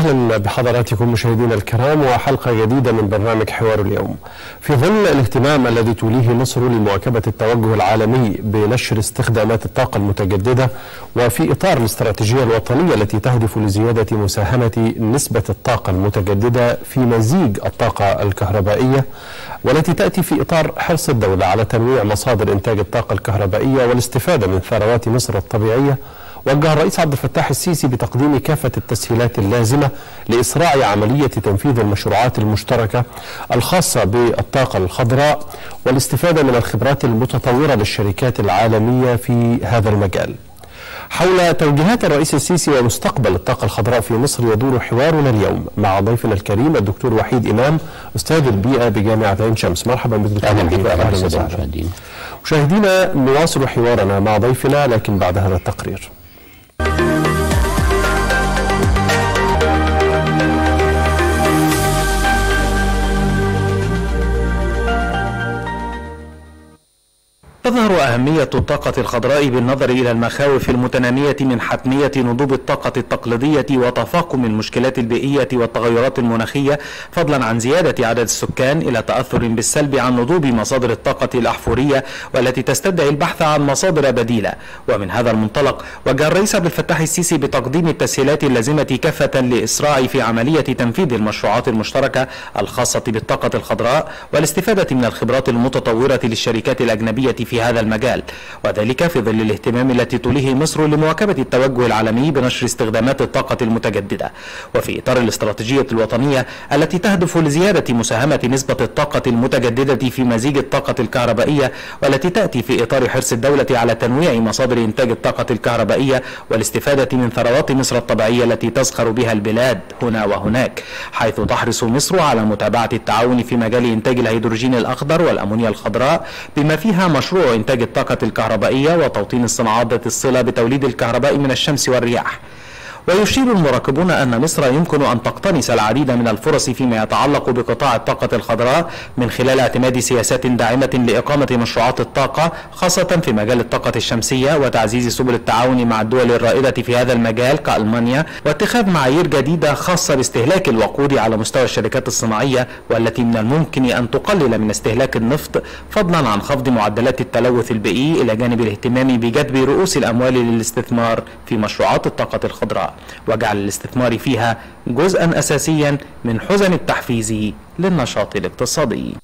أهلا بحضراتكم مشاهدينا الكرام وحلقة جديدة من برنامج حوار اليوم في ظل الاهتمام الذي توليه مصر لمواكبة التوجه العالمي بنشر استخدامات الطاقة المتجددة وفي إطار الاستراتيجية الوطنية التي تهدف لزيادة مساهمة نسبة الطاقة المتجددة في مزيج الطاقة الكهربائية والتي تأتي في إطار حرص الدولة على تنويع مصادر إنتاج الطاقة الكهربائية والاستفادة من ثروات مصر الطبيعية وجه الرئيس عبد الفتاح السيسي بتقديم كافة التسهيلات اللازمة لإسراع عملية تنفيذ المشروعات المشتركة الخاصة بالطاقة الخضراء والاستفادة من الخبرات المتطورة للشركات العالمية في هذا المجال حول توجيهات الرئيس السيسي ومستقبل الطاقة الخضراء في مصر يدور حوارنا اليوم مع ضيفنا الكريم الدكتور وحيد إمام أستاذ البيئة بجامعة عين شمس مرحبا بك أهلا بك أهلا وسهلا مشاهدينا نواصل حوارنا مع ضيفنا لكن بعد هذا التقرير تظهر أهمية الطاقة الخضراء بالنظر إلى المخاوف المتنامية من حتمية نضوب الطاقة التقليدية وتفاقم المشكلات البيئية والتغيرات المناخية فضلا عن زيادة عدد السكان إلى تأثر بالسلب عن نضوب مصادر الطاقة الأحفورية والتي تستدعي البحث عن مصادر بديلة ومن هذا المنطلق وجه الرئيس عبد الفتاح السيسي بتقديم التسهيلات اللازمة كافة لإسراع في عملية تنفيذ المشروعات المشتركة الخاصة بالطاقة الخضراء والاستفادة من الخبرات المتطورة للشركات الأجنبية في هذا المجال وذلك في ظل الاهتمام التي توليه مصر لمواكبة التوجه العالمي بنشر استخدامات الطاقة المتجددة وفي إطار الاستراتيجية الوطنية التي تهدف لزيادة مساهمة نسبة الطاقة المتجددة في مزيج الطاقة الكهربائية والتي تأتي في إطار حرص الدولة على تنويع مصادر إنتاج الطاقة الكهربائية والاستفادة من ثروات مصر الطبيعية التي تزخر بها البلاد هنا وهناك حيث تحرص مصر على متابعة التعاون في مجال إنتاج الهيدروجين الأخضر والأمونيا الخضراء بما فيها مشروع مشروع إنتاج الطاقة الكهربائية وتوطين الصناعات ذات الصلة بتوليد الكهرباء من الشمس والرياح ويشير المراقبون أن مصر يمكن أن تقتنص العديد من الفرص فيما يتعلق بقطاع الطاقة الخضراء من خلال اعتماد سياسات داعمة لإقامة مشروعات الطاقة خاصة في مجال الطاقة الشمسية وتعزيز سبل التعاون مع الدول الرائدة في هذا المجال كألمانيا واتخاذ معايير جديدة خاصة باستهلاك الوقود على مستوى الشركات الصناعية والتي من الممكن أن تقلل من استهلاك النفط فضلا عن خفض معدلات التلوث البيئي إلى جانب الاهتمام بجذب رؤوس الأموال للاستثمار في مشروعات الطاقة الخضراء وجعل الاستثمار فيها جزءا أساسيا من حزن التحفيز للنشاط الاقتصادي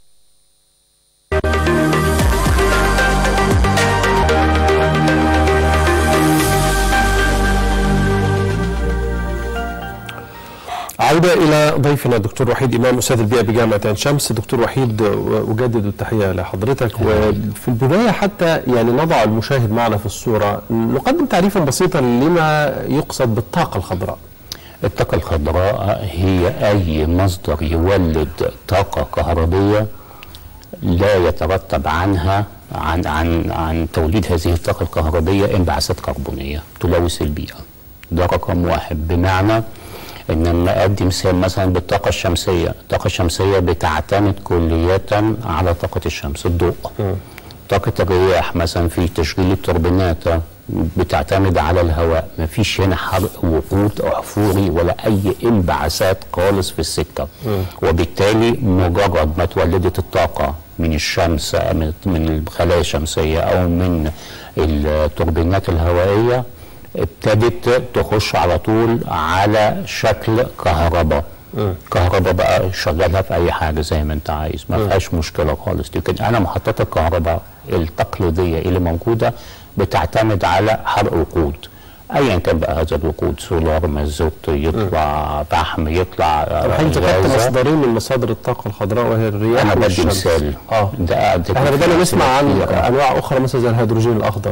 عودة إلى ضيفنا الدكتور وحيد إمام أستاذ البيئة بجامعة عين شمس دكتور وحيد أجدد التحية لحضرتك وفي البداية حتى يعني نضع المشاهد معنا في الصورة نقدم تعريفا بسيطا لما يقصد بالطاقة الخضراء الطاقة الخضراء هي أي مصدر يولد طاقة كهربية لا يترتب عنها عن عن عن توليد هذه الطاقة الكهربية انبعاثات كربونية تلوث البيئة ده رقم واحد بمعنى ان لما ادي مثال مثلا بالطاقه الشمسيه الطاقه الشمسيه بتعتمد كليا على طاقه الشمس الضوء طاقه الرياح مثلا في تشغيل التوربينات بتعتمد على الهواء ما فيش هنا حرق وقود احفوري ولا اي انبعاثات خالص في السكه وبالتالي مجرد ما تولدت الطاقه من الشمس من الخلايا الشمسيه او من التوربينات الهوائيه ابتدت تخش على طول على شكل كهرباء كهرباء بقى شغالها في اي حاجه زي ما انت عايز ما فيهاش مشكله خالص لكن انا محطات الكهرباء التقليديه اللي موجوده بتعتمد على حرق وقود ايا كان بقى هذا الوقود سولار مازوت يطلع فحم يطلع الحين ذكرت مصدرين من مصادر الطاقه الخضراء وهي الرياح انا بدي مثال اه ده احنا بدانا نسمع عن انواع اخرى مثلا زي الهيدروجين الاخضر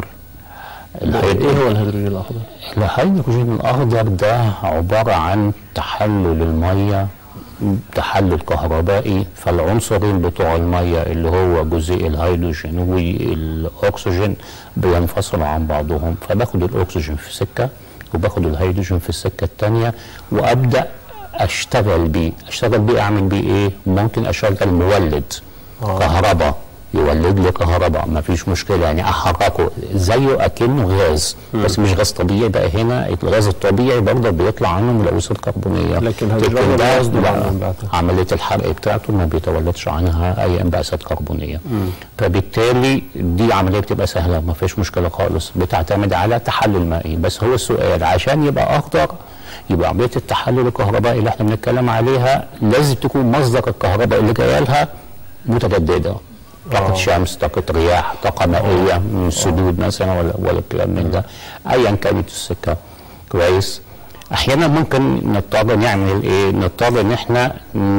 ايه هو الهيدروجين الاخضر؟ الهيدروجين الاخضر ده عباره عن تحلل الميه تحلل كهربائي فالعنصرين بتوع الميه اللي هو جزيء الهيدروجين والاكسجين بينفصلوا عن بعضهم فباخد الاكسجين في سكه وباخد الهيدروجين في السكه الثانيه وابدا اشتغل بيه اشتغل بيه اعمل بيه ايه ممكن اشغل مولد آه. كهرباء يولد لي كهرباء ما فيش مشكله يعني احركه زيه اكنه غاز بس مش غاز طبيعي بقى هنا الغاز الطبيعي برضه بيطلع عنه ملوثات كربونيه لكن هيدروجين ده غاز لا، طبعاً انبعاثات. عمليه الحرق بتاعته ما بيتولدش عنها اي انبعاثات كربونيه فبالتالي دي عمليه بتبقى سهله ما فيش مشكله خالص بتعتمد على تحلل مائي بس هو السؤال عشان يبقى اخضر يبقى عمليه التحلل الكهربائي اللي احنا بنتكلم عليها لازم تكون مصدر الكهرباء اللي جايه لها متجدده طاقة شمس، طاقة رياح، طاقة مائية من سدود مثلا ولا ولا الكلام من ده، أيا كانت السكة كويس؟ أحيانا ممكن نضطر نعمل إيه؟ نضطر إن إحنا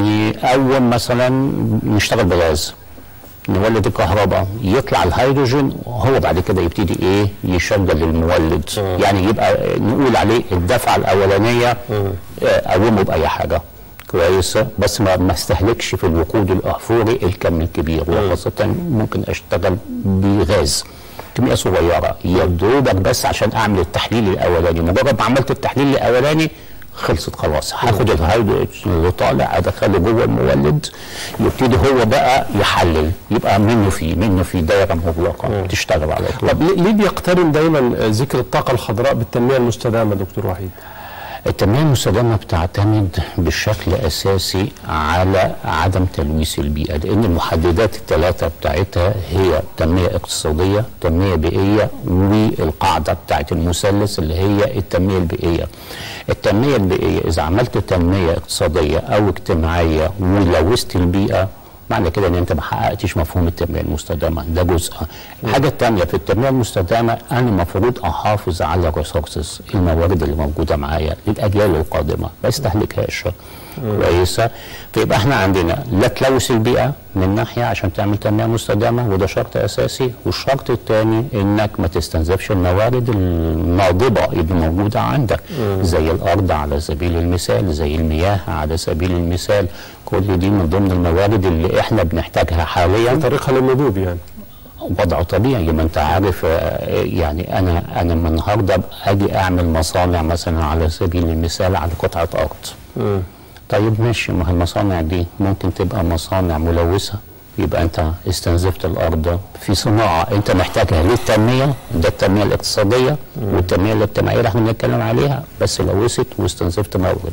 نقوم مثلا نشتغل بغاز نولد الكهرباء يطلع الهيدروجين وهو بعد كده يبتدي ايه يشغل المولد يعني يبقى نقول عليه الدفعه الاولانيه آه، قومه باي حاجه كويسه بس ما ما استهلكش في الوقود الاحفوري الكم الكبير وخاصه ممكن اشتغل بغاز كميه صغيره يا دوبك بس عشان اعمل التحليل الاولاني مجرد ما عملت التحليل الاولاني خلصت خلاص هاخد الهيدروجين اللي طالع ادخله جوه المولد يبتدي هو بقى يحلل يبقى منه فيه منه فيه دايره مغلقه تشتغل على طول طب ليه ليه بيقترن دايما ذكر الطاقه الخضراء بالتنميه المستدامه دكتور وحيد؟ التنمية المستدامة بتعتمد بشكل أساسي على عدم تلويث البيئة لأن المحددات الثلاثة بتاعتها هي تنمية اقتصادية تنمية بيئية والقاعدة بتاعت المثلث اللي هي التنمية البيئية التنمية البيئية إذا عملت تنمية اقتصادية أو اجتماعية ولوثت البيئة معنى كده ان انت ما حققتش مفهوم التنميه المستدامه ده جزء الحاجه الثانيه في التنميه المستدامه انا المفروض احافظ على الريسورسز الموارد اللي موجوده معايا للاجيال القادمه ما استهلكهاش كويسه فيبقى احنا عندنا لا تلوث البيئه من ناحيه عشان تعمل تنميه مستدامه وده شرط اساسي والشرط الثاني انك ما تستنزفش الموارد الناضبه اللي موجوده عندك زي الارض على سبيل المثال زي المياه على سبيل المثال كل دي من ضمن الموارد اللي احنا بنحتاجها حاليا طريقها للنضوج يعني وضع طبيعي ما انت عارف آه، يعني انا انا من النهارده اجي اعمل مصانع مثلا على سبيل المثال على قطعه ارض طيب ماشي ما هي المصانع دي ممكن تبقى مصانع ملوثه يبقى انت استنزفت الارض في صناعه انت محتاجها للتنميه ده التنميه الاقتصاديه والتنميه الاجتماعيه اللي احنا بنتكلم عليها بس لوثت واستنزفت مورد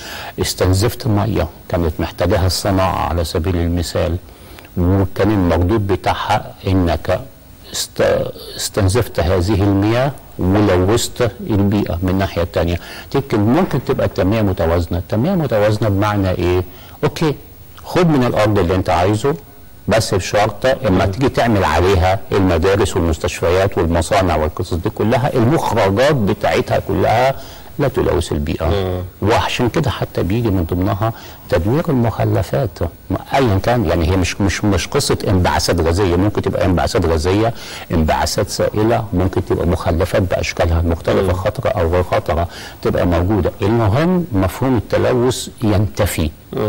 استنزفت ميه كانت محتاجاها الصناعه على سبيل المثال وكان المردود بتاعها انك است- استنزفت هذه المياه ولوثت البيئة من الناحية التانية لكن ممكن تبقى التنمية متوازنة التنمية متوازنة بمعنى ايه اوكي خد من الارض اللي انت عايزه بس بشرط اما تيجي تعمل عليها المدارس والمستشفيات والمصانع والقصص دي كلها المخرجات بتاعتها كلها لا تلوث البيئة وعشان كده حتى بيجي من ضمنها تدوير المخلفات ايا كان يعني هي مش مش مش قصة انبعاثات غازية ممكن تبقى انبعاثات غازية انبعاثات سائلة ممكن تبقى مخلفات باشكالها المختلفة خطرة او غير خطرة تبقى موجودة المهم مفهوم التلوث ينتفي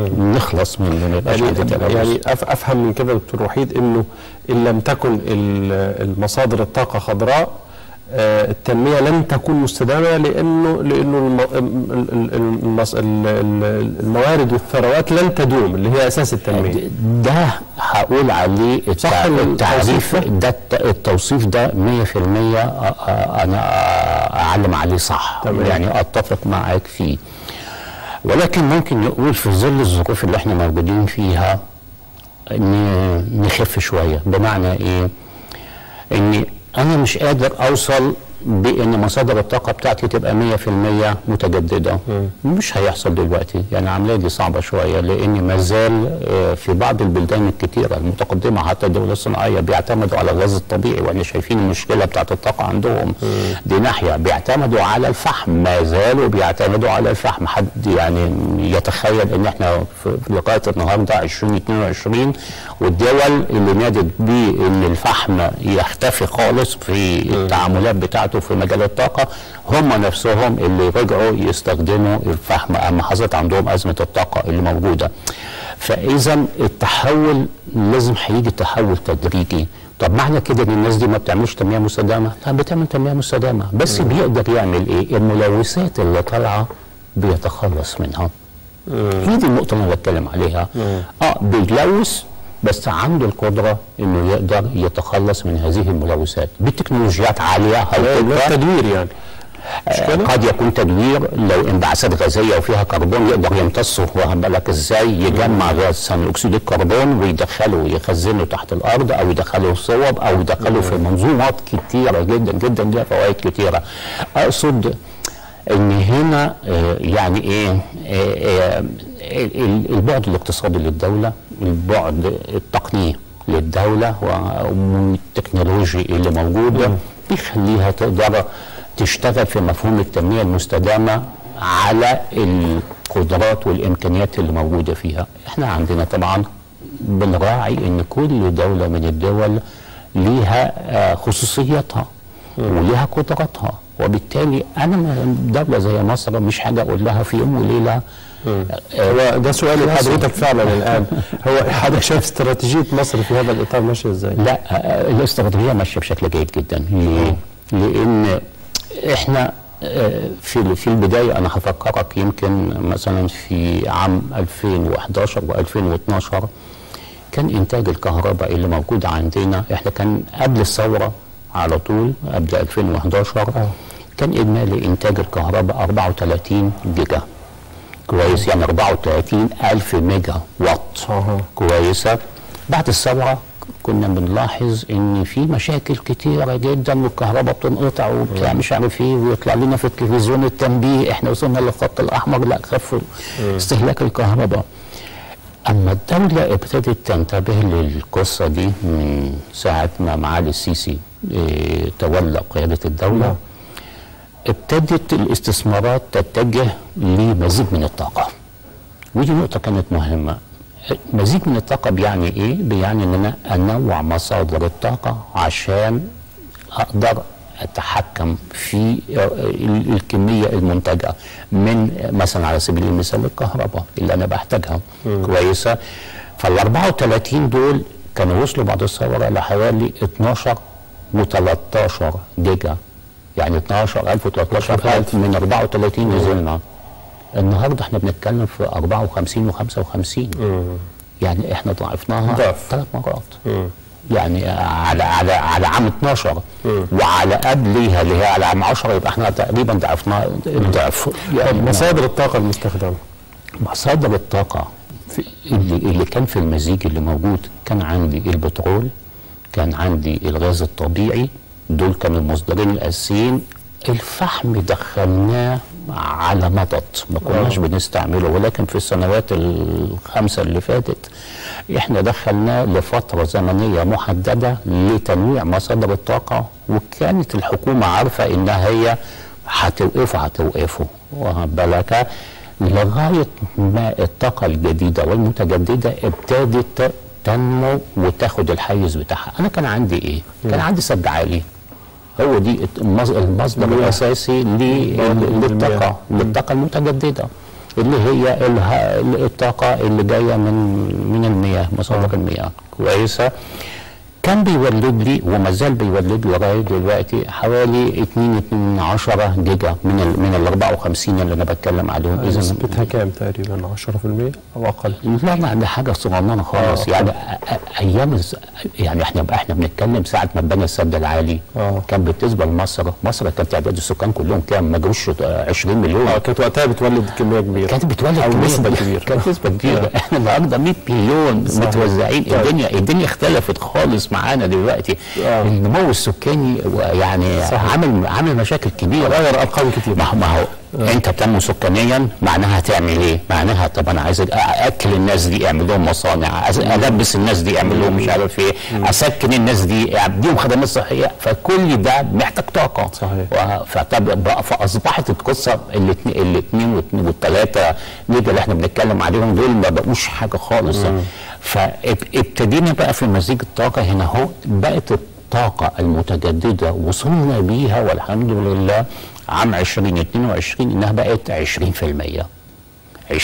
نخلص منه ما يبقاش يعني, عندي تلوث يعني أف- افهم من كده دكتور وحيد انه ان لم تكن ال- المصادر الطاقه خضراء آه، التنميه لن تكون مستدامه لانه لانه الم- ال- ال- المص- ال- ال- الموارد والثروات لن تدوم اللي هي اساس التنميه ده هقول عليه صح التع- التعريف التوصيف ده الت- التوصيف ده 100% أ- أ- انا اعلم عليه صح تمام. يعني اتفق معاك فيه ولكن ممكن نقول في ظل الظروف اللي احنا موجودين فيها ان نخف شويه بمعنى ايه؟ اني انا مش قادر اوصل بان مصادر الطاقه بتاعتي تبقى 100% متجدده مش هيحصل دلوقتي يعني العمليه دي صعبه شويه لان ما زال آه، في بعض البلدان الكتيره المتقدمه حتى الدول الصناعيه بيعتمدوا على الغاز الطبيعي واحنا شايفين المشكله بتاعت الطاقه عندهم دي ناحيه بيعتمدوا على الفحم ما زالوا بيعتمدوا على الفحم حد يعني يتخيل ان احنا في في لغايه النهارده 2022 والدول اللي نادت بان الفحم يختفي خالص في التعاملات بتاعته في مجال الطاقه هم نفسهم اللي رجعوا يستخدموا الفحم اما حصلت عندهم ازمه الطاقه اللي موجوده فاذا التحول لازم هيجي تحول تدريجي طب معنى كده ان الناس دي ما بتعملش تنميه مستدامه؟ لا بتعمل تنميه مستدامه بس بيقدر يعمل ايه؟ الملوثات اللي طالعه بيتخلص منها. هي دي النقطة اللي أنا بتكلم عليها. اه بيلوث بس عنده القدره انه يقدر يتخلص من هذه الملوثات بتكنولوجيات عاليه هيطلع التدوير يعني مش كده؟ قد يكون تدوير لو انبعاثات غازيه وفيها كربون يقدر يمتصه واخد بالك ازاي يجمع غاز ثاني اكسيد الكربون ويدخله ويخزنه تحت الارض او يدخله في صوب او يدخله في منظومات كتيره جدا جدا ليها فوائد كتيره اقصد ان هنا آه، يعني ايه آه، آه، ال- البعد الاقتصادي للدوله البعد التقني للدوله و- والتكنولوجي اللي موجوده بيخليها تقدر تشتغل في مفهوم التنميه المستدامه على القدرات والامكانيات اللي موجوده فيها احنا عندنا طبعا بنراعي ان كل دوله من الدول ليها آه، خصوصياتها وليها قدراتها وبالتالي انا م- دوله زي مصر مش حاجه اقول لها في يوم وليله هو ده سؤالي لحضرتك فعلا الان هو حضرتك شايف استراتيجيه مصر في هذا الاطار ماشيه ازاي؟ لا آه، الاستراتيجيه ماشيه بشكل جيد جدا ليه؟ لان احنا آه، في في البدايه انا هفكرك يمكن مثلا في عام 2011 و2012 كان انتاج الكهرباء اللي موجود عندنا احنا كان قبل الثوره على طول قبل 2011 كان اجمالي انتاج الكهرباء 34 جيجا كويس يعني 34 ألف ميجا وات أها. كويسة بعد الثورة كنا بنلاحظ ان في مشاكل كتيرة جدا والكهرباء بتنقطع وبتاع مش عارف ايه ويطلع لنا في التلفزيون التنبيه احنا وصلنا للخط الاحمر لا خف استهلاك الكهرباء اما الدولة ابتدت تنتبه للقصة دي من ساعة ما معالي السيسي اه تولى قيادة الدولة ابتدت الاستثمارات تتجه لمزيد من الطاقة ودي نقطة كانت مهمة مزيد من الطاقة بيعني ايه؟ بيعني ان انا انوع مصادر الطاقة عشان اقدر اتحكم في ال- الكمية المنتجة من مثلا على سبيل المثال الكهرباء اللي انا بحتاجها كويسة فال 34 دول كانوا وصلوا بعد الثورة لحوالي 12 و13 جيجا يعني 12000 و13000 من 34 نزلنا النهارده احنا بنتكلم في 54 و55 يعني احنا ضاعفناها ضعف. ثلاث مرات يعني على على على عام 12 وعلى قبلها اللي هي على عام 10 يبقى احنا تقريبا ضعفنا الضعف طب يعني مصادر الطاقه المستخدمه مصادر الطاقة في اللي, اللي كان في المزيج اللي موجود كان عندي البترول كان عندي الغاز الطبيعي دول كانوا المصدرين الأساسيين الفحم دخلناه على مضض ما كناش بنستعمله ولكن في السنوات الخمسة اللي فاتت احنا دخلناه لفترة زمنية محددة لتنويع مصادر الطاقة وكانت الحكومة عارفة انها هي هتوقفه هتوقفه واخد بالك لغايه ما الطاقه الجديده والمتجدده ابتدت تنمو وتاخد الحيز بتاعها انا كان عندي ايه كان عندي سد عالي هو دي المص- المصدر المياه. الاساسي لل- للطاقه للطاقه المتجدده اللي هي اله- الطاقه اللي جايه من من المياه مصادر المياه كويسه كان بيولد لي وما زال بيولد لي لغايه دلوقتي حوالي 2 2 10 جيجا من ال من ال 54 اللي انا بتكلم عليهم اذا نسبتها كام تقريبا 10% او اقل لا لا ده حاجه صغننه خالص آه. يعني أ- أ- ايام الس- يعني احنا احنا بنتكلم ساعه ما اتبنى السد العالي آه. كان بالنسبه لمصر مصر كانت تعداد السكان كلهم كام ما جوش 20 مليون اه كانت وقتها بتولد كميه كبيره كانت بتولد أو كمية نسبة كبيرة. كبيرة. كانت نسبة كبيرة احنا النهارده 100 مليون صحيح. متوزعين طيب. الدنيا الدنيا اختلفت خالص معانا دلوقتي آه. النمو السكاني يعني صحيح. عامل عامل مشاكل كبيرة غير ارقام كتير ما هو ما هو انت تنمو سكانيا معناها هتعمل ايه؟ معناها طب انا عايز اكل الناس دي اعمل لهم مصانع عايز البس الناس دي اعمل لهم مش عارف ايه اسكن الناس دي اديهم خدمات صحيه فكل ده محتاج طاقه صحيح. و- فطب بقى- فاصبحت القصه الاثنين الاثنين والثلاثه ميجا اللي احنا بنتكلم عليهم دول ما بقوش حاجه خالص فابتدينا بقى في مزيج الطاقه هنا اهو بقت الطاقه المتجدده وصلنا بيها والحمد لله عام 2022 انها بقت 20% 20%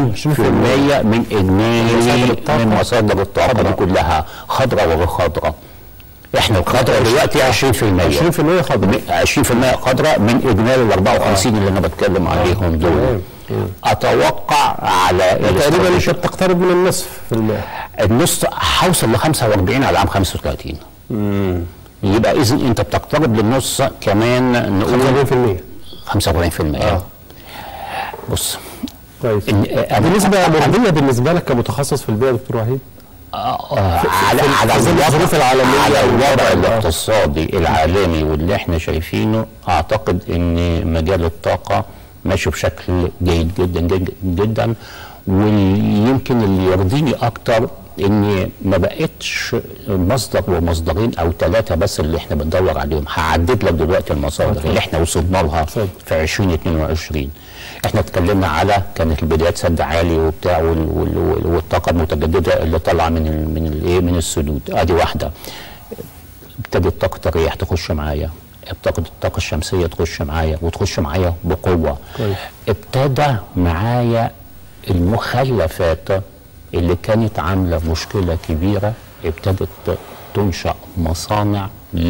من اجمالي مصادر الطاقة. من مصادر الطاقه دي كلها خضراء وغير خضراء احنا الخضراء دلوقتي 20% 20% خضراء 20% خضراء من اجمالي ال 54 اللي انا بتكلم عليهم دول تمام. اتوقع على تقريبا الاستراتيجية- انت بتقترب من النصف في المئة النص هوصل ل 45 على عام 35 يبقى اذا انت بتقترب للنص كمان نقول 45% 45% آه. بص كويس إن- آه، بالنسبة مرضية بالنسبة لك كمتخصص في البيئة يا دكتور وحيد آه، على في- على في ظل الوضع- الظروف العالمية على الوضع والوضع- آه. الاقتصادي العالمي واللي احنا شايفينه اعتقد ان مجال الطاقه ماشي بشكل جيد جدا جدا جدا ويمكن اللي يرضيني اكتر ان ما بقتش مصدر ومصدرين او ثلاثه بس اللي احنا بندور عليهم هعدد لك دلوقتي المصادر اللي احنا وصلنا لها اتفضل. في 2022 احنا اتكلمنا على كانت البدايات سد عالي وبتاع وال- وال- وال- والطاقه المتجدده اللي طالعه من ال من الايه من السدود ادي واحده ابتدت طاقه الرياح تخش معايا ابتدت الطاقه الشمسيه تخش معايا وتخش معايا بقوه كويس. ابتدى معايا المخلفات اللي كانت عامله مشكله كبيره ابتدت تنشا مصانع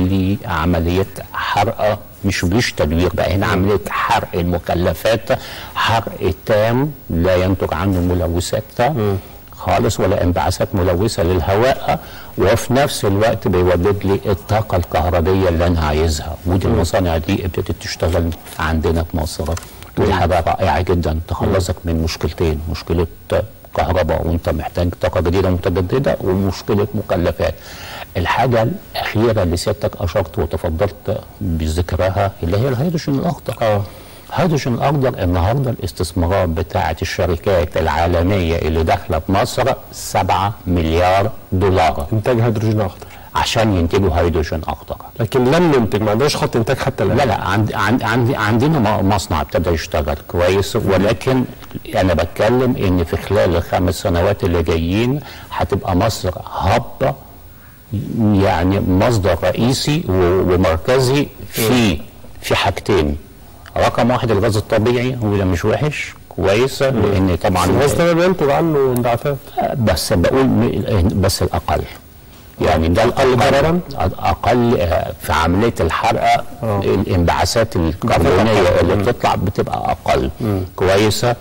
لعمليه حرق مش مش تدوير بقى هنا عمليه حرق المخلفات حرق تام لا ينتج عنه ملوثات خالص ولا انبعاثات ملوثه للهواء وفي نفس الوقت بيولد لي الطاقه الكهربيه اللي انا عايزها ودي المصانع دي ابتدت تشتغل عندنا في مصر ودي حاجه رائعه جدا تخلصك من مشكلتين مشكله كهرباء وانت محتاج طاقه جديده متجدده ومشكله مكلفات الحاجه الاخيره اللي سيادتك اشرت وتفضلت بذكرها اللي هي الهيدروجين الاخضر اه الهيدروجين الاخضر النهارده الاستثمارات بتاعه الشركات العالميه اللي داخله في مصر 7 مليار دولار انتاج هيدروجين اخضر عشان ينتجوا هيدروجين اخضر لكن لم ننتج ما عندناش خط انتاج حتى الان لا لا عند عند عند عندنا م- مصنع ابتدى يشتغل كويس ولكن انا بتكلم ان في خلال الخمس سنوات اللي جايين هتبقى مصر هب يعني مصدر رئيسي و- ومركزي في في حاجتين رقم واحد الغاز الطبيعي وده مش وحش كويس لان طبعا الغاز طبعا بينتج عنه انبعاثات بس بقول م- بس الاقل يعني ده الاقل ضرراً؟ اقل آه، في عمليه الحرق الانبعاثات الكربونيه اللي بتطلع بتبقى اقل كويسه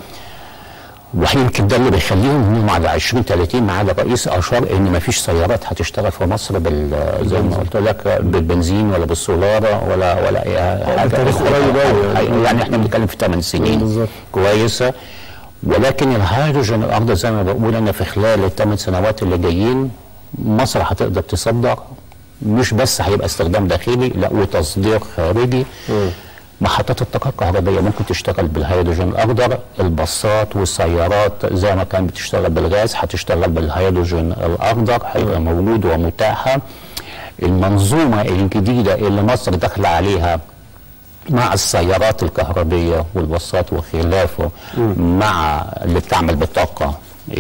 ويمكن ده اللي بيخليهم انهم على 20 30 معالي الرئيس اشار ان ما فيش سيارات هتشتغل في مصر بال زي ما قلت لك بالبنزين ولا بالسولار ولا ولا اي حاجه بتاريخ قريب أوي يعني. يعني احنا بنتكلم في 8 سنين بالظبط. كويسه ولكن الهيدروجين الاخضر زي ما بقول انا في خلال الثمان سنوات اللي جايين مصر هتقدر تصدر مش بس هيبقى استخدام داخلي لا وتصدير خارجي محطات الطاقة الكهربائية ممكن تشتغل بالهيدروجين الأخضر الباصات والسيارات زي ما كانت بتشتغل بالغاز هتشتغل بالهيدروجين الأخضر هيبقى موجود ومتاحة المنظومة الجديدة اللي مصر داخلة عليها مع السيارات الكهربية والباصات وخلافه مع اللي بتعمل بالطاقة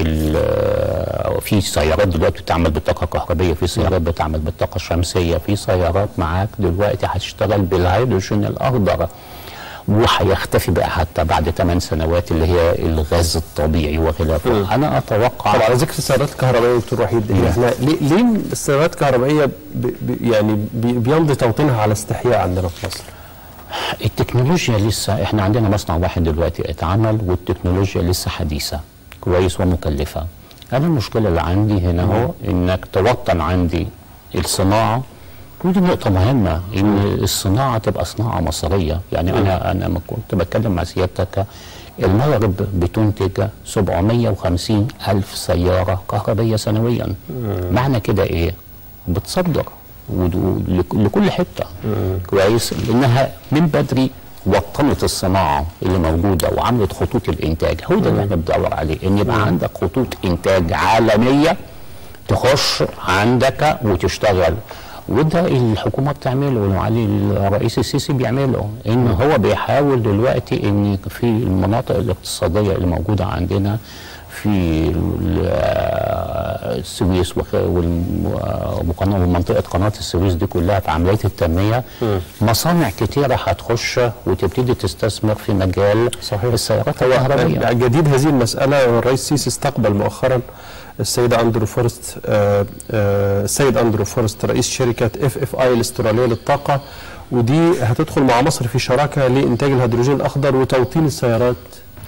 ال- في سيارات دلوقتي بتعمل بالطاقة الكهربية في سيارات بتعمل بالطاقة الشمسية في سيارات معاك دلوقتي هتشتغل بالهيدروجين الأخضر وهيختفي بقى حتى بعد 8 سنوات اللي هي الغاز الطبيعي وخلافه أنا أتوقع طب على ذكر السيارات الكهربائيه دكتور وحيد هي احنا ليه ليه السيارات الكهربائيه ب- ب- يعني بي- بيمضي توطينها على استحياء عندنا في مصر؟ التكنولوجيا لسه احنا عندنا مصنع واحد دلوقتي اتعمل والتكنولوجيا لسه حديثه كويس ومكلفه انا المشكله اللي عندي هنا هو انك توطن عندي الصناعه ودي نقطة مهمة إن الصناعة تبقى صناعة مصرية، يعني أنا أنا لما كنت بتكلم مع سيادتك المغرب بتنتج 750 ألف سيارة كهربية سنويا. معنى كده إيه؟ بتصدر ود- لك- لكل حتة كويس لأنها من بدري وطنت الصناعة اللي موجودة وعملت خطوط الإنتاج، هو ده اللي احنا بندور عليه، إن يبقى عندك خطوط إنتاج عالمية تخش عندك وتشتغل وده الحكومه بتعمله ومعالي الرئيس السيسي بيعمله ان هو بيحاول دلوقتي ان في المناطق الاقتصاديه اللي موجوده عندنا في ال- السويس وخ- والم- وقناة- ومنطقه قناه السويس دي كلها في عمليه التنميه مصانع كتيره هتخش وتبتدي تستثمر في مجال صحيح. السيارات الكهربائيه جديد هذه المسألة الرئيس السيسي استقبل مؤخرا السيد أندرو فورست آه، آه، السيد أندرو فورست رئيس شركة اف اف اي الاسترالية للطاقة ودي هتدخل مع مصر في شراكة لإنتاج الهيدروجين الأخضر وتوطين السيارات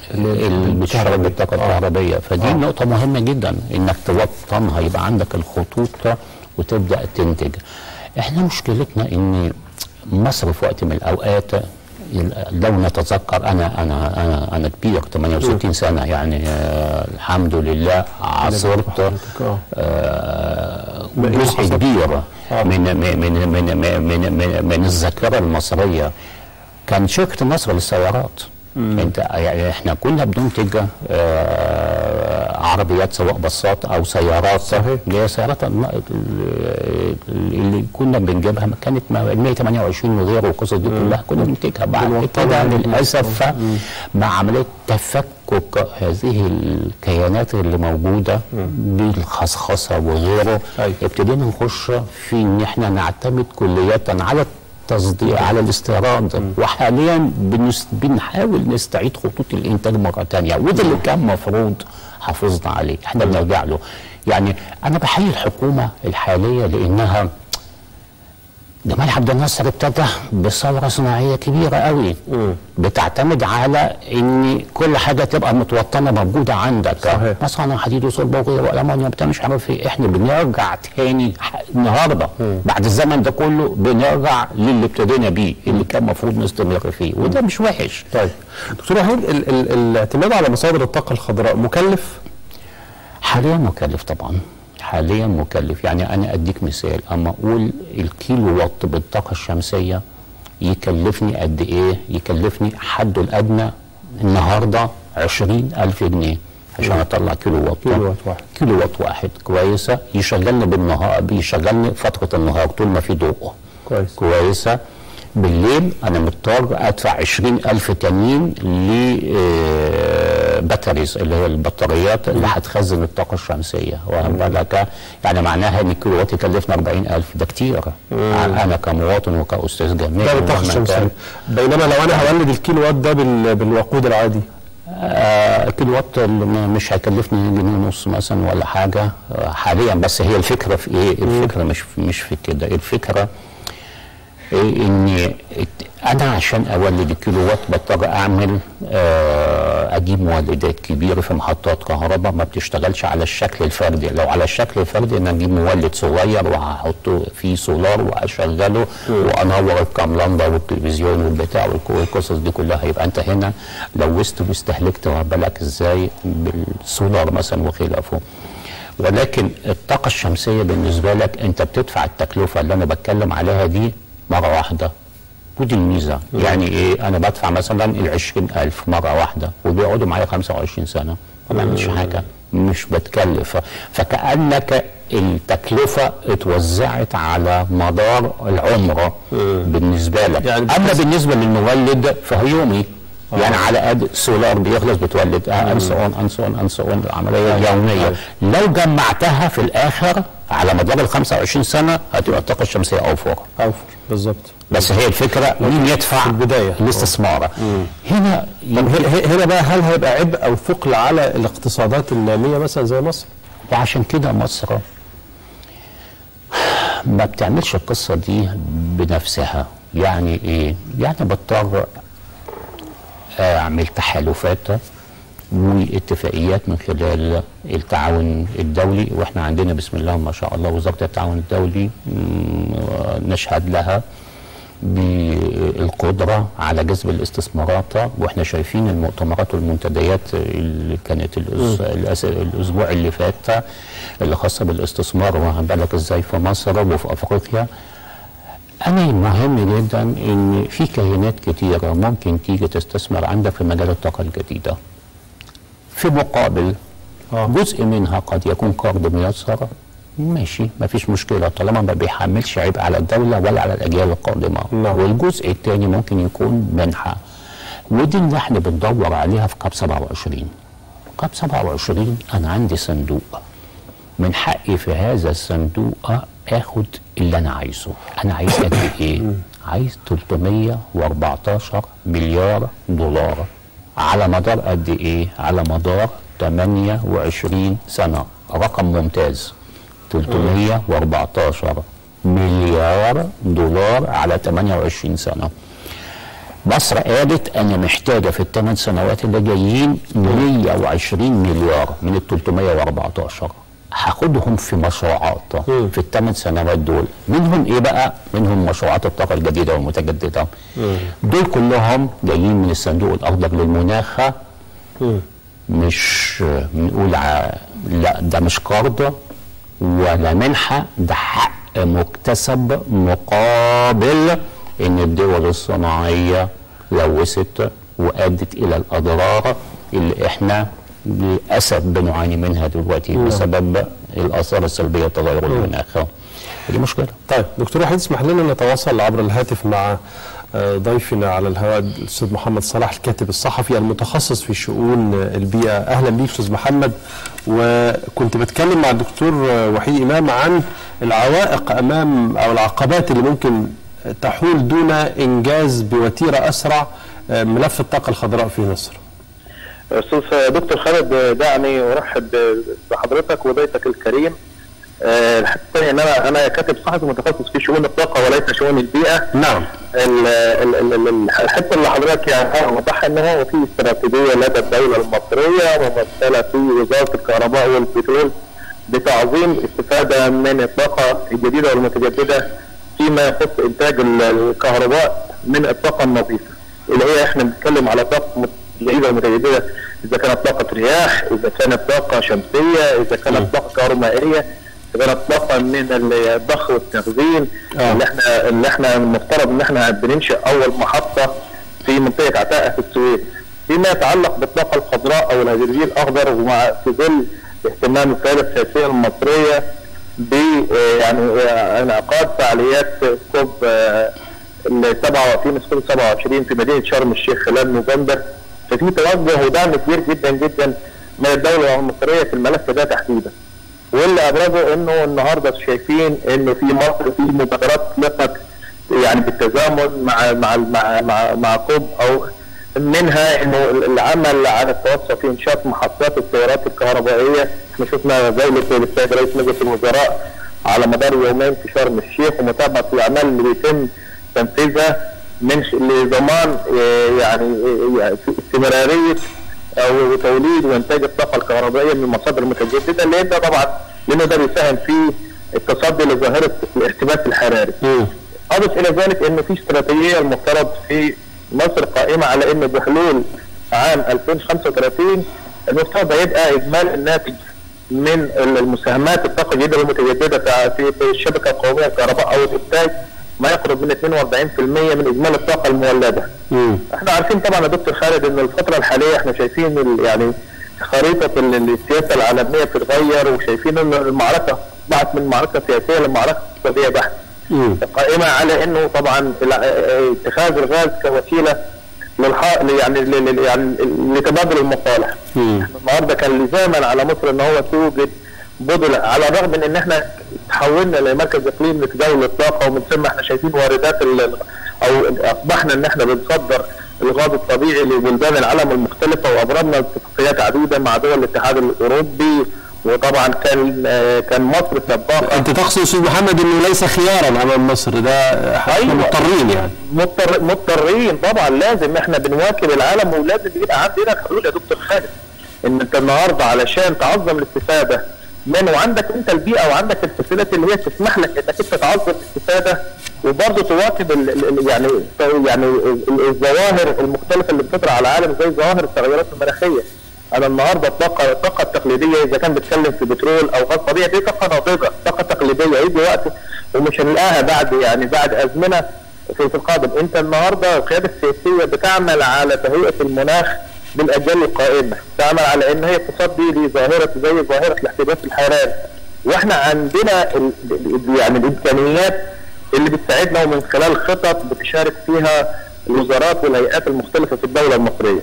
اللي بتشتغل بالطاقه الكهربائيه فدي آه. نقطه مهمه جدا انك توطنها يبقى عندك الخطوط وتبدا تنتج احنا مشكلتنا ان مصر في وقت من الاوقات لو نتذكر انا انا انا انا كبير 68 سنه يعني آه الحمد لله عاصرت حضرتك، آه. آه بقى إيه جزء حصل؟ كبير آه. من من من من من من, من الذاكره المصريه كان شركه مصر للسيارات انت يعني احنا كنا بننتج آه عربيات سواء باصات او سيارات صحيح. اللي هي سيارات الم- ال- اللي كنا بنجيبها كانت ما- ال 128 وغيره والقصص دي كلها كنا بننتجها بعد بنوطنها. كده للاسف مع عمليه تفكك هذه الكيانات اللي موجوده بالخصخصه وغيره أيوة. ابتدينا نخش في ان احنا نعتمد كلية على التصدير على الاستيراد وحاليا بنس- بنحاول نستعيد خطوط الانتاج مره ثانيه وده اللي كان مفروض حافظنا عليه احنا بنرجع له يعني انا بحيي الحكومه الحاليه لانها جمال عبد الناصر ابتدى بثوره صناعيه كبيره قوي بتعتمد على ان كل حاجه تبقى متوطنه موجوده عندك صحيح. مصانع حديد وصلب وغيره والمونيوم بتاع مش عارف ايه احنا بنرجع تاني ح- النهارده بعد الزمن ده كله بنرجع للي ابتدينا بيه اللي كان المفروض نستمر فيه وده مش وحش طيب دكتور وحيد ال- ال- الاعتماد على مصادر الطاقه الخضراء مكلف حاليا مكلف طبعا حاليا مكلف يعني انا اديك مثال اما اقول الكيلو وات بالطاقه الشمسيه يكلفني قد ايه يكلفني حده الادنى النهارده 20000 جنيه عشان اطلع كيلو وات كيلو وات واحد. كيلو وات واحد كويسه يشغلني بالنهار بيشغلني فتره النهار طول ما في ضوء كويس. كويسه بالليل انا مضطر ادفع 20000 تانيين لباتريز اللي هي البطاريات اللي هتخزن الطاقه الشمسيه واخد بالك يعني معناها ان الكيلو وات يكلفنا 40000 ده كتير انا كمواطن وكاستاذ جامعي ده بالطاقه ومهما الشمسيه كان. بينما لو انا هولد الكيلو وات ده بال- بالوقود العادي آه كيلو وات اللي ما- مش هيكلفني جنيه ونص مثلا ولا حاجه آه حاليا بس هي الفكره في ايه؟ الفكره مش في مش في كده الفكره إيه ان انا عشان اولد الكيلو وات بضطر اعمل آه اجيب مولدات كبيره في محطات كهرباء ما بتشتغلش على الشكل الفردي لو على الشكل الفردي انا اجيب مولد صغير وهحطه فيه سولار واشغله وانور الكاملاندا والتلفزيون والبتاع والك- والقصص دي كلها يبقى انت هنا لوثت واستهلكت واخد بالك ازاي بالسولار مثلا وخلافه ولكن الطاقة الشمسية بالنسبة لك أنت بتدفع التكلفة اللي أنا بتكلم عليها دي مرة واحدة ودي الميزة يعني إيه أنا بدفع مثلا العشرين ألف مرة واحدة وبيقعدوا معايا 25 سنة ما بعملش حاجة مش بتكلف فكأنك التكلفة اتوزعت على مدار العمر بالنسبة لك يعني أما بالنسبة للمولد فهو يومي يعني على قد سولار بيخلص بتولد انسون انسون انسون العمليه يوميه لو جمعتها في الاخر على مدار ال 25 سنه هتبقى الطاقه الشمسيه اوفر اوفر بالظبط بس هي الفكره مين يدفع في البداية. الاستثمار هنا طب ه- ه- هنا بقى هل هيبقى عبء او ثقل على الاقتصادات الناميه مثلا زي مصر؟ وعشان كده مصر ما بتعملش القصة دي بنفسها يعني ايه يعني بضطر اعمل تحالفات واتفاقيات من خلال التعاون الدولي واحنا عندنا بسم الله ما شاء الله وزارة التعاون الدولي مم، نشهد لها بالقدرة على جذب الاستثمارات واحنا شايفين المؤتمرات والمنتديات اللي كانت الأس... الأس... الأسبوع اللي فات اللي خاصة بالاستثمار واخد بالك ازاي في مصر وفي أفريقيا أنا مهم جدا إن في كيانات كتيرة ممكن تيجي تستثمر عندك في مجال الطاقة الجديدة في مقابل آه. جزء منها قد يكون قرض ميسر ماشي ما فيش مشكله طالما ما بيحملش عبء على الدوله ولا على الاجيال القادمه نعم. والجزء الثاني ممكن يكون منحه ودي اللي احنا بندور عليها في كاب 27 كاب 27 انا عندي صندوق من حقي في هذا الصندوق اخد اللي انا عايزه انا عايز قد ايه عايز 314 مليار دولار على مدار قد ايه على مدار 28 سنه رقم ممتاز 314 مليار دولار على 28 سنه مصر قالت انا محتاجه في الثمان سنوات اللي جايين 120 مليار من ال 314 هاخدهم في مشروعات في الثمان سنوات دول منهم ايه بقى منهم مشروعات الطاقه الجديده والمتجدده دول كلهم جايين من الصندوق الاخضر للمناخ مش بنقول ع- لا ده مش قرض ولا منحة ده حق مكتسب مقابل ان الدول الصناعية لوثت وادت الى الاضرار اللي احنا للاسف بنعاني منها دلوقتي بسبب الاثار السلبيه لتغير المناخ دي مشكله طيب دكتور وحيد اسمح لنا نتواصل عبر الهاتف مع آه، ضيفنا على الهواء الاستاذ محمد صلاح الكاتب الصحفي المتخصص في شؤون آه، البيئه اهلا بيك استاذ محمد وكنت بتكلم مع الدكتور آه، وحيد امام عن العوائق امام او العقبات اللي ممكن تحول دون انجاز بوتيره اسرع آه، ملف الطاقه الخضراء في مصر استاذ دكتور خالد دعني ارحب بحضرتك وضيفك الكريم آه، الحاجه الثانيه ان انا انا كاتب صحفي متخصص في شؤون الطاقه وليس شؤون البيئه نعم ال- ال- ال- ال- الحته اللي حضرتك يعني وضحها ان هو في استراتيجيه لدى الدوله المصريه ممثله في وزاره الكهرباء والبترول بتعظيم الاستفاده من الطاقه الجديده والمتجدده فيما يخص انتاج ال- الكهرباء من الطاقه النظيفه اللي هي احنا بنتكلم على طاقه مت- جديده ومتجدده اذا كانت طاقه رياح اذا كانت طاقه شمسيه اذا كانت طاقه كهرومائيه اذا كانت طاقه من الضخ والتخزين آه. اللي احنا اللي احنا المفترض ان احنا بننشئ اول محطه في منطقه عتاقه في السويس فيما يتعلق بالطاقه الخضراء او الهيدروجين الاخضر ومع في ظل اهتمام القياده السياسيه المصريه ب آه، يعني آه، انعقاد فعاليات كوب آه، ال 27 سكول 27 في مدينه شرم الشيخ خلال نوفمبر ففي توجه ودعم كبير جدا جدا من الدوله المصريه في الملف ده تحديدا. واللي ابرزه انه النهارده شايفين انه في مصر في مبادرات اطلقت يعني بالتزامن مع مع مع مع, مع كوب او منها انه العمل على التوسع في انشاء محطات السيارات الكهربائيه احنا شفنا جوله للسيد رئيس مجلس الوزراء على مدار يومين في شرم الشيخ ومتابعه الاعمال اللي بيتم تنفيذها من ش- لضمان آه، يعني آه، في استمراريه او توليد وانتاج الطاقه الكهربائيه من المصادر المتجدده لان ده طبعا لانه ده بيساهم في التصدي لظاهره الاحتباس الحراري. اضف الى ذلك انه في استراتيجيه المفترض في مصر قائمه على انه بحلول عام 2035 المفترض هيبقى اجمالي الناتج من المساهمات الطاقه الجديده والمتجدده في في الشبكه القوميه للكهرباء او الانتاج ما يقرب من 42% من اجمالي الطاقه المولده. مم. احنا عارفين طبعا يا دكتور خالد ان الفتره الحاليه احنا شايفين ال- يعني خريطه ال- السياسه العالميه بتتغير وشايفين ان المعركه اصبحت من معركه سياسيه لمعركه اقتصاديه بحته. مم. قائمه على انه طبعا الع- اه- اتخاذ الغاز كوسيله للح... يعني ل- ل- يعني لتبادل المصالح. مم. احنا النهارده كان لزاما على مصر ان هو توجد بدل على الرغم من ان احنا تحولنا لمركز اقليم لتداول الطاقه ومن ثم احنا شايفين واردات ال- او اصبحنا ان احنا بنصدر الغاز الطبيعي لبلدان العالم المختلفه وابرمنا اتفاقيات عديده مع دول الاتحاد الاوروبي وطبعا كان آه، كان مصر سباقه انت تقصد استاذ محمد انه ليس خيارا امام مصر ده احنا أيوة. مضطرين يعني مضطر مضطرين طبعا لازم احنا بنواكب العالم ولازم يبقى عندنا حلول يا دكتور خالد ان انت النهارده علشان تعظم الاستفاده من وعندك انت البيئه وعندك الفاسيلتي اللي هي تسمح لك انك انت تعظم الاستفاده وبرضه تواكب ال ال يعني يعني ال- ال- الظواهر المختلفه اللي بتطرح على العالم زي ظواهر التغيرات المناخيه. انا النهارده الطاقه الطاقه التقليديه اذا كان بيتكلم في بترول او غاز طبيعي دي طاقه ناضجه، طاقه تقليديه يجي وقت ومش هنلاقيها بعد يعني بعد ازمنه في في القادم، انت النهارده القياده السياسيه بتعمل على تهيئه المناخ بالاجيال القائمه، تعمل على ان هي تصدي لظاهره زي ظاهره الاحتباس الحراري. واحنا عندنا ال- ال- يعني الامكانيات اللي بتساعدنا ومن خلال خطط بتشارك فيها الوزارات والهيئات المختلفه في الدوله المصريه.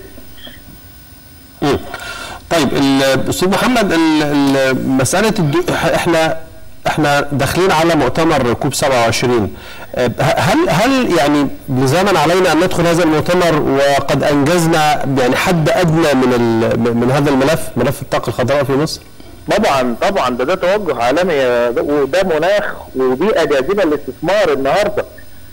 مم. طيب ال- استاذ محمد ال- ال- مساله الدو... احنا احنا داخلين على مؤتمر كوب 27 أه، هل هل يعني لزاما علينا ان ندخل هذا المؤتمر وقد انجزنا يعني حد ادنى من ال... من هذا الملف ملف الطاقه الخضراء في مصر؟ طبعا طبعا ده ده توجه عالمي يا- وده مناخ وبيئه جاذبه للاستثمار النهارده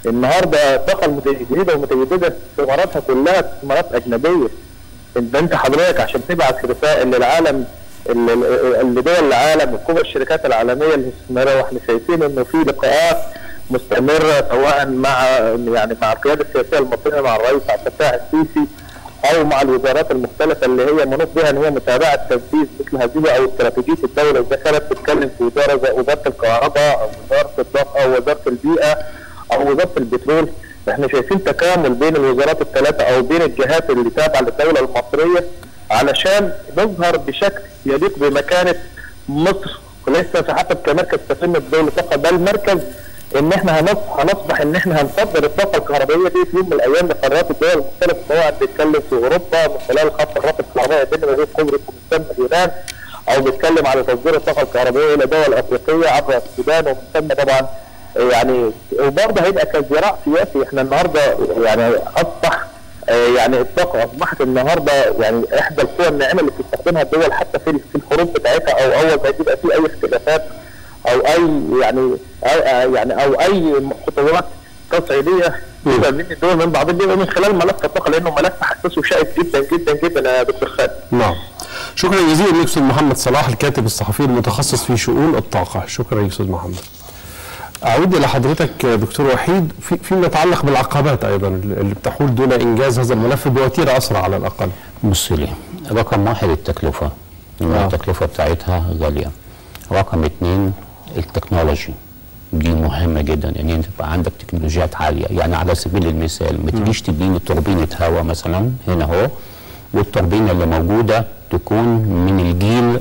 النهارده الطاقه الجديده والمتجدده استثماراتها كلها استثمارات اجنبيه انت انت حضرتك عشان تبعت رسائل للعالم ال- ال- لدول العالم وكبرى الشركات العالميه المستثمره واحنا شايفين انه في لقاءات مستمره سواء مع يعني مع القياده السياسيه المصريه مع الرئيس عبد الفتاح السيسي او مع الوزارات المختلفه اللي هي منوط بها ان هي متابعه تنفيذ مثل هذه او استراتيجيه الدوله اذا كانت بتتكلم في وزاره زي وزاره الكهرباء او وزاره الطاقه او وزاره البيئه او وزاره البترول احنا شايفين تكامل بين الوزارات الثلاثه او بين الجهات اللي تابعه للدوله المصريه علشان نظهر بشكل يليق بمكانه مصر وليس حتى كمركز سفينه دولة طاقه بل مركز ان احنا هنص- هنصبح ان احنا هنصدر الطاقه الكهربائيه دي في يوم من الايام لقارات الدول المختلفه سواء بنتكلم في اوروبا من خلال خط الرابط الكهربائي بين مدينه قبرص ومن ثم اليونان او بنتكلم على تصدير الطاقه الكهربائيه الى دول افريقيه عبر السودان ومن ثم طبعا يعني وبرضه هيبقى كذراع سياسي احنا النهارده يعني اصبح آه، يعني الطاقه اصبحت النهارده يعني احدى القوى الناعمه اللي بتستخدمها الدول حتى في في الحروب بتاعتها او اول ما يبقى في اي اختلافات او اي يعني أو يعني او اي خطوات تصعيديه يبقى من الدول من بعض الدول من خلال ملف الطاقه لانه ملف حساس وشائك جدا جدا جدا يا دكتور خالد. نعم شكرا جزيلا للاستاذ محمد صلاح الكاتب الصحفي المتخصص في شؤون الطاقه شكرا يا استاذ محمد اعود الى حضرتك دكتور وحيد في فيما يتعلق بالعقبات ايضا اللي بتحول دون انجاز هذا الملف بوتيره اسرع على الاقل بص لي رقم واحد التكلفة آه. التكلفة بتاعتها غالية رقم اتنين التكنولوجي دي مهمة جدا ان انت يبقى عندك تكنولوجيات عالية يعني على سبيل المثال ما تجيش تديني توربينة هواء مثلا هنا اهو والتوربينة اللي موجودة تكون من الجيل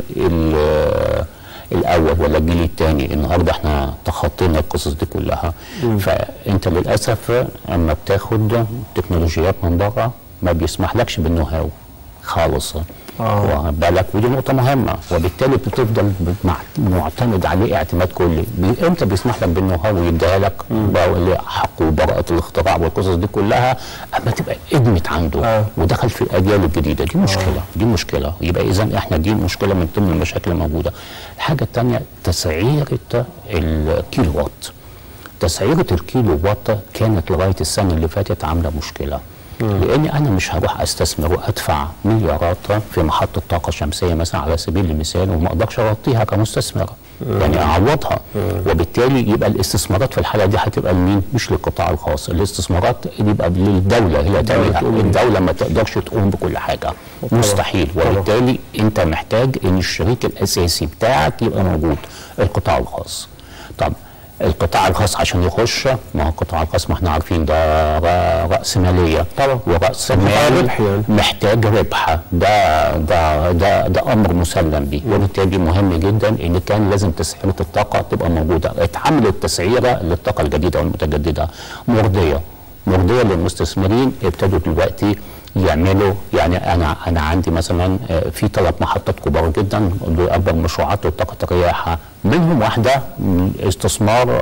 ال- الاول ولا الجيل الثاني النهارده احنا تخطينا القصص دي كلها فانت للاسف اما بتاخد تكنولوجيات من بره ما بيسمحلكش بالنو هاو خالص آه. واخد بالك ودي نقطه مهمه وبالتالي بتفضل مع- معتمد عليه اعتماد كلي بي- امتى بيسمح لك بالنو هاو ويديها لك بقى اللي حق وبراءه الاختراع والقصص دي كلها اما تبقى ادمت عنده آه. ودخل في الاجيال الجديده دي مشكله دي مشكله يبقى اذا احنا دي مشكله من ضمن المشاكل الموجوده الحاجه الثانيه تسعيره الكيلو وات تسعيره الكيلو وات كانت لغايه السنه اللي فاتت عامله مشكله لاني انا مش هروح استثمر وادفع مليارات في محطه طاقه شمسيه مثلا على سبيل المثال وما اقدرش اغطيها كمستثمر يعني اعوضها وبالتالي يبقى الاستثمارات في الحاله دي هتبقى لمين؟ مش للقطاع الخاص، الاستثمارات يبقى للدوله هي تعملها، الدوله ما تقدرش تقوم بكل حاجه مستحيل وبالتالي انت محتاج ان الشريك الاساسي بتاعك يبقى موجود القطاع الخاص. طب القطاع الخاص عشان يخش ما هو القطاع الخاص ما احنا عارفين ده ر- راس ماليه طبعا. وراس طبعا مال ربح يعني. محتاج ربح ده ده ده ده امر مسلم به وبالتالي مهم جدا ان كان لازم تسعيره الطاقه تبقى موجوده اتعملت تسعيره للطاقه الجديده والمتجدده مرضيه مرضيه للمستثمرين ابتدوا دلوقتي يعملوا يعني انا انا عندي مثلا آه، في ثلاث محطات كبار جدا دول اكبر مشروعات لطاقه الرياح منهم واحده م، استثمار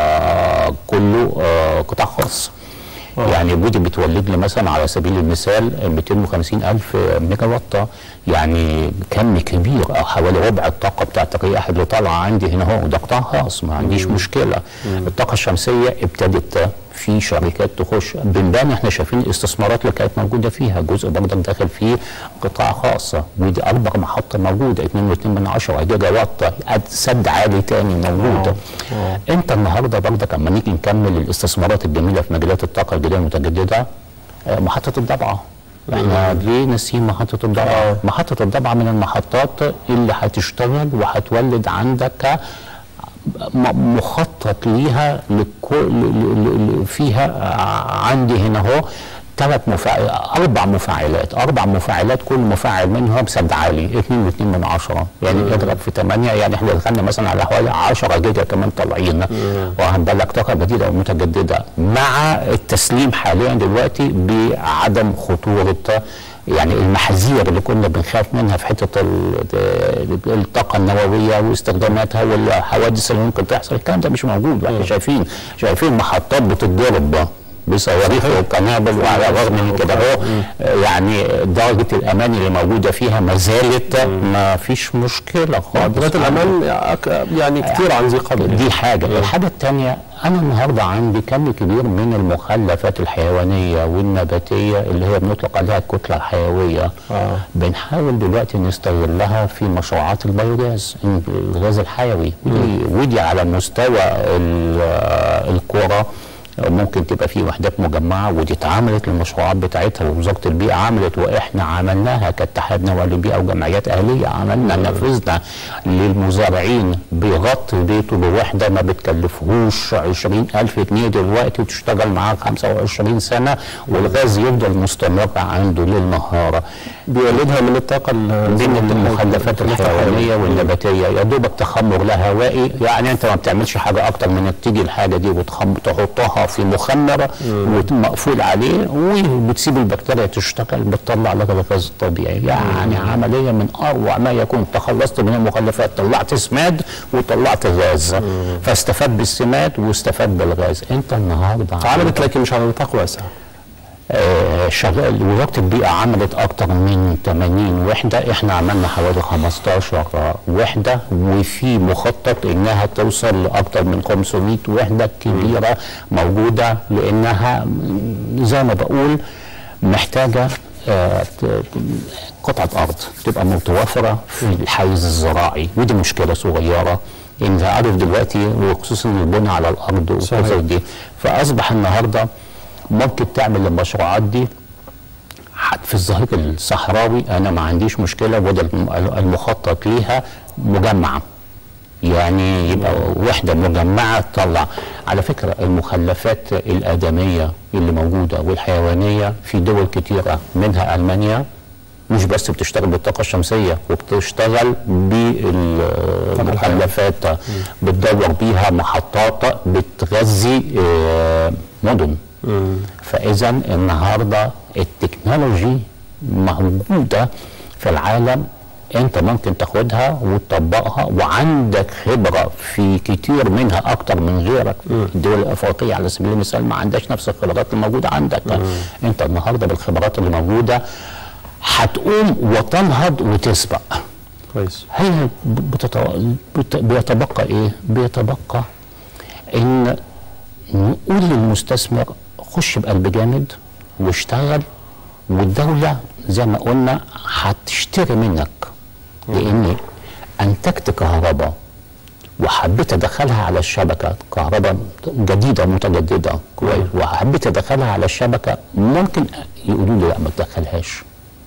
آه، كله آه، قطاع خاص يعني بودي بتولد لي مثلا على سبيل المثال 250 ألف ميجا وات يعني كم كبير أو حوالي ربع الطاقة بتاعت الرياح اللي طالعة عندي هنا هو ده قطاع خاص ما عنديش مشكلة الطاقة الشمسية ابتدت في شركات تخش بنبان احنا شايفين الاستثمارات اللي كانت موجودة فيها جزء برضك داخل فيه قطاع خاص ودي أكبر محطة موجودة 2.2 من 10 جيجا وات سد عالي تاني موجود انت النهارده برضك اما نيجي نكمل الاستثمارات الجميله في مجالات الطاقه الجديده المتجدده آه، محطه الضبعه احنا ليه ناسيين محطه الضبعه؟ محطه الضبعه من المحطات اللي هتشتغل وهتولد عندك م- مخطط ليها لكل ل- ل- فيها عندي هنا اهو ثلاث مفاعل اربع مفاعلات اربع مفاعلات كل مفاعل منهم سد عالي 2 و2 من عشرة يعني اضرب في 8 يعني احنا دخلنا مثلا على حوالي 10 جيجا كمان طالعين واخد بالك طاقه جديده ومتجدده مع التسليم حاليا دلوقتي بعدم خطوره يعني المحاذير اللي كنا بنخاف منها في حته ال- الطاقه النوويه واستخداماتها والحوادث اللي ممكن تحصل الكلام ده مش موجود احنا شايفين شايفين محطات بتتضرب بصواريخ وقنابل وعلى الرغم من كده هو يعني درجه الامان اللي موجوده فيها ما زالت ما فيش مشكله خالص درجات الامان أك- يعني كتير عن ذي قبل دي حاجة الحاجة التانية أنا النهاردة عندي كم كبير من المخلفات الحيوانية والنباتية اللي هي بنطلق عليها الكتلة الحيوية آه. بنحاول دلوقتي نستغلها في مشروعات البيوجاز الغاز الحيوي ودي, ودي على مستوى ال- القرى ممكن تبقى في وحدات مجمعه ودي اتعملت المشروعات بتاعتها ووزاره البيئه عملت واحنا عملناها كاتحاد نوادي البيئه وجمعيات اهليه عملنا نفذنا للمزارعين بيغطي بيته بوحده ما بتكلفهوش 20000 جنيه دلوقتي وتشتغل معاه 25 سنه والغاز يفضل مستمر عنده ليل نهار بيولدها من الطاقه ال- زي ما من قلت المخلفات لحضرتك، الحيوانيه والنباتيه يا دوبك تخمر لا هوائي يعني انت ما بتعملش حاجه اكتر من انك تيجي الحاجه دي وتخم تحطها في مخمر ومقفول عليه وبتسيب البكتيريا تشتغل بتطلع لك الغاز الطبيعي يعني عمليه من اروع ما يكون تخلصت من المخلفات طلعت سماد وطلعت غاز فاستفاد بالسماد واستفاد بالغاز انت النهارده عملت لكن مش على نطاق واسع آه، شغال وزاره البيئه عملت اكتر من 80 وحده احنا عملنا حوالي 15 وحده وفي مخطط انها توصل لاكتر من 500 وحده كبيره موجوده لانها زي ما بقول محتاجه آه، ت- قطعه ارض تبقى متوفره في الحيز الزراعي ودي مشكله صغيره انت عارف دلوقتي وخصوصا البنى على الارض صحيح. وكذا دي فاصبح النهارده ممكن تعمل المشروعات دي حت- في الظهير الصحراوي انا ما عنديش مشكله وده الم- المخطط ليها مجمع يعني يبقى وحده مجمعه تطلع على فكره المخلفات الادميه اللي موجوده والحيوانيه في دول كتيره منها المانيا مش بس بتشتغل بالطاقه الشمسيه وبتشتغل بالمخلفات بتدور بيها محطات بتغذي آه، مدن فاذا النهارده التكنولوجي موجوده في العالم انت ممكن تاخدها وتطبقها وعندك خبره في كتير منها اكتر من غيرك الدول الافريقيه على سبيل المثال ما عندهاش نفس الخبرات الموجوده عندك انت النهارده بالخبرات اللي موجوده هتقوم وتنهض وتسبق كويس هي بتتو... بت... بيتبقى ايه؟ بيتبقى ان نقول للمستثمر خش بقلب جامد واشتغل والدولة زي ما قلنا هتشتري منك لان انتجت كهرباء وحبيت ادخلها على الشبكه كهرباء جديده متجدده كويس وحبيت ادخلها على الشبكه ممكن يقولوا لي لا ما تدخلهاش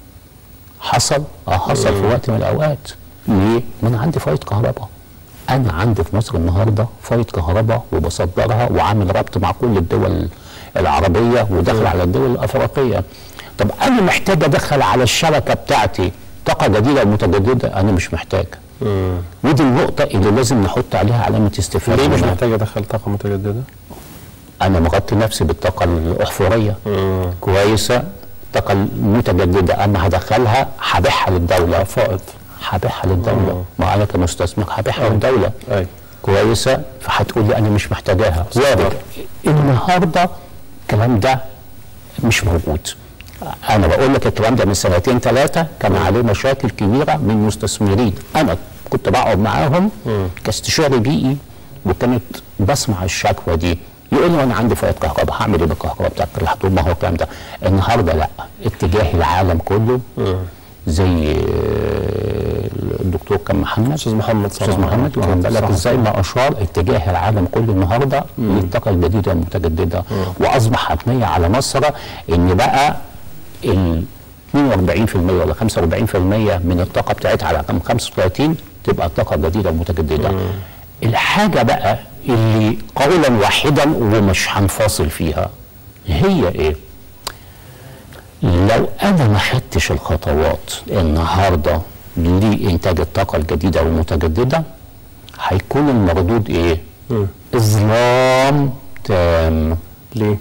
حصل اه حصل في وقت من الاوقات ليه؟ ما انا عندي فايض كهرباء انا عندي في مصر النهارده فايض كهرباء وبصدرها وعامل ربط مع كل الدول العربيه وداخل على الدول الافريقيه طب انا محتاج ادخل على الشبكه بتاعتي طاقه جديده ومتجدده انا مش محتاج ودي النقطه اللي لازم نحط عليها علامه استفهام ليه مش هنا. محتاج ادخل طاقه متجدده؟ انا مغطي نفسي بالطاقه الاحفوريه كويسه الطاقه المتجدده انا هدخلها هبيعها للدوله فائض هبيعها للدوله ما انا كمستثمر هبيعها للدوله اي كويسه فهتقول لي انا مش محتاجاها وارد النهارده الكلام ده مش موجود انا بقول لك الكلام ده من سنتين ثلاثه كان عليه مشاكل كبيره من مستثمرين انا كنت بقعد معاهم كاستشاري بيئي وكانت بسمع الشكوى دي يقول لي انا عندي فائض كهرباء هعمل ايه بالكهرباء بتاعت الحدود ما هو الكلام ده النهارده لا اتجاه العالم كله زي آه، الدكتور كان محمد استاذ محمد صلاح استاذ محمد واخد بالك صح. ازاي ما اشار اتجاه العالم كله النهارده للطاقه الجديده المتجدده واصبح حتميه على مصر ان بقى ال 42% ولا 45% من الطاقه بتاعتها على رقم 35 تبقى طاقه جديده متجدده الحاجه بقى اللي قولا واحدا ومش هنفاصل فيها هي ايه؟ لو انا ما خدتش الخطوات النهارده لانتاج الطاقه الجديده والمتجدده هيكون المردود ايه؟ اظلام تام ليه؟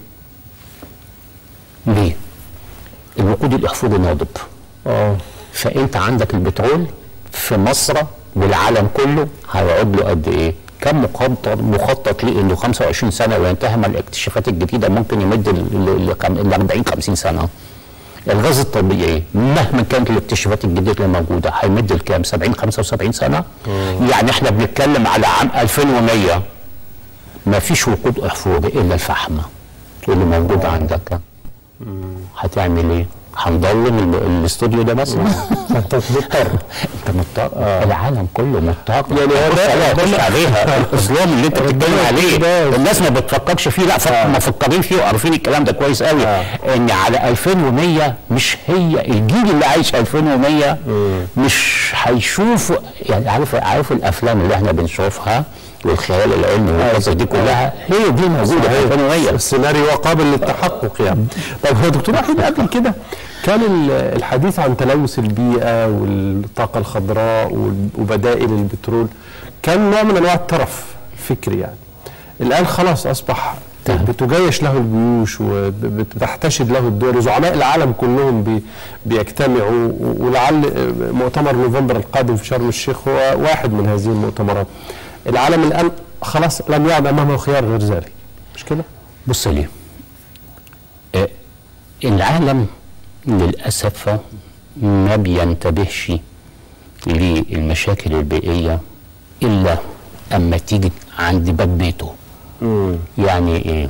ليه؟ الوقود الاحفوري ناضب اه فانت عندك البترول في مصر والعالم كله هيقعد له قد ايه؟ كان مخطط مخطط ليه انه 25 سنه وينتهي مع الاكتشافات الجديده ممكن يمد ل 40 50 سنه الغاز الطبيعي مهما كانت الاكتشافات الجديده اللي موجوده هيمد لكام 70 75 سنه يعني احنا بنتكلم على عام 2100 ما فيش وقود احفوري الا الفحم اللي موجود عندك هتعمل ايه؟ هنضلم ال- الاستوديو ده مثلا انت مضطر انت مضطر العالم كله مضطر يعني هو ده عليها الاظلام اللي انت بتتكلم عليه الناس ما بتفكرش فيه لا فك- مفكرين فيه وعارفين الكلام ده كويس قوي ان على 2100 مش هي الجيل اللي عايش 2100 مش هيشوف يعني عارف عارف الافلام اللي احنا بنشوفها والخيال العلمي والقصص دي كلها هي دي موجوده في 2100 السيناريو قابل للتحقق يعني طيب هو دكتور وحيد قبل كده كان ال- الحديث عن تلوث البيئة والطاقة الخضراء وال- وبدائل البترول كان نوع من أنواع الترف الفكري يعني الآن خلاص أصبح تمام. بتجيش له الجيوش وبتحتشد له الدول وزعماء العالم كلهم بي بيجتمعوا و- ولعل مؤتمر نوفمبر القادم في شرم الشيخ هو واحد من هذه المؤتمرات العالم الآن خلاص لم يعد أمامه خيار غير ذلك مش كده؟ بص ليه آه، العالم للأسف ما بينتبهش للمشاكل البيئية إلا أما تيجي عند باب بيته يعني إيه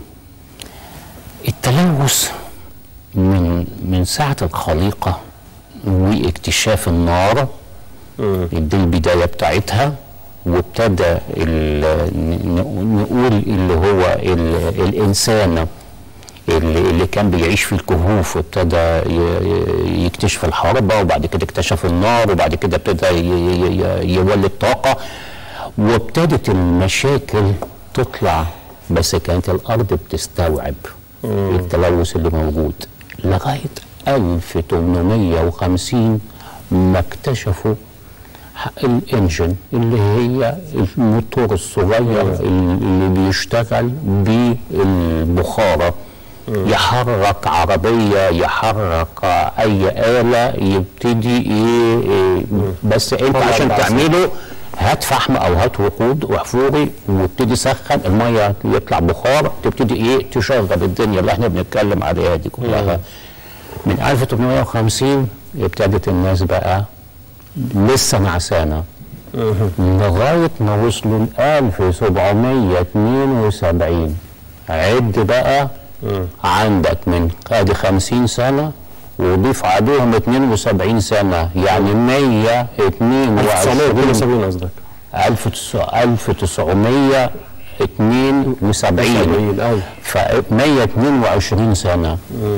التلوث من من ساعة الخليقة واكتشاف النار دي البداية بتاعتها وابتدى ال- ن- نقول اللي هو ال- الإنسان اللي, اللي كان بيعيش في الكهوف وابتدى ي- ي- يكتشف الحربة وبعد كده اكتشف النار وبعد كده ابتدى ي- ي- ي- يولد طاقة وابتدت المشاكل تطلع بس كانت الأرض بتستوعب التلوث اللي موجود لغاية 1850 ما اكتشفوا الانجن اللي هي الموتور الصغير اللي بيشتغل بالبخارة يحرك عربية يحرك أي آلة يبتدي إيه إيه بس أنت طبعاً عشان بعد تعمله هات فحم أو هات وقود وحفوري وابتدي سخن المية يطلع بخار تبتدي إيه تشغل الدنيا اللي احنا بنتكلم عليها دي كلها من 1850 ابتدت الناس بقى لسه نعسانه لغايه ما وصلوا ل 1772 عد بقى عندك من ادي 50 سنه وضيف عليهم 72 سنه يعني 122 1972 قصدك 1972 أوي. ف 122 سنه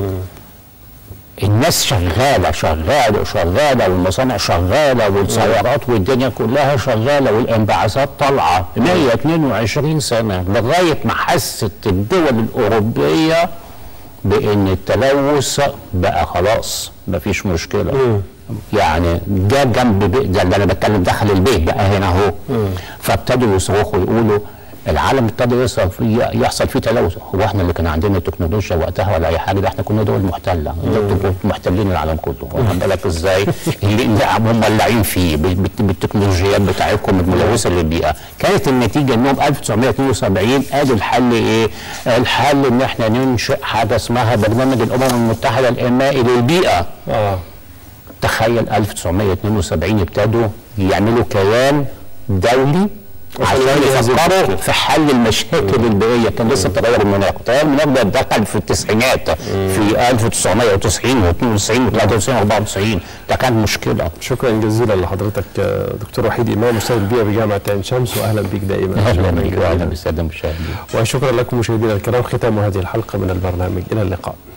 الناس شغاله شغاله شغاله والمصانع شغاله والسيارات والدنيا كلها شغاله والانبعاثات طالعه 122 سنه لغايه ما حست الدول الاوروبيه بان التلوث بقى خلاص مفيش مشكله يعني ده جنب بي- ده اللي انا بتكلم دخل البيت بقى هنا اهو فابتدوا يصرخوا يقولوا العالم ابتدى يحصل فيه يحصل فيه تلوث هو احنا اللي كان عندنا التكنولوجيا وقتها ولا اي حاجه ده احنا كنا دول محتله انتوا كنتوا محتلين العالم كله واخد بالك ازاي اللي اللي هم مولعين فيه بال- بال- بالتكنولوجيات بتاعتكم الملوثه للبيئه كانت النتيجه انهم 1972 قالوا الحل ايه؟ الحل ان احنا ننشئ حاجه اسمها برنامج الامم المتحده الانمائي للبيئه اه تخيل 1972 ابتدوا يعملوا كيان دولي عشان يفكروا في حل المشاكل البيئيه كان لسه تغير المناخ تغير المناخ ده دخل في التسعينات في 1990 و92 و93 و94 ده كان مشكله شكرا جزيلا لحضرتك آه، دكتور وحيد امام استاذ البيئه بجامعه عين شمس واهلا بك دائما اهلا شكراً بك جزيلاً. واهلا بالساده المشاهدين وشكرا لكم مشاهدينا الكرام ختام هذه الحلقه من البرنامج الى اللقاء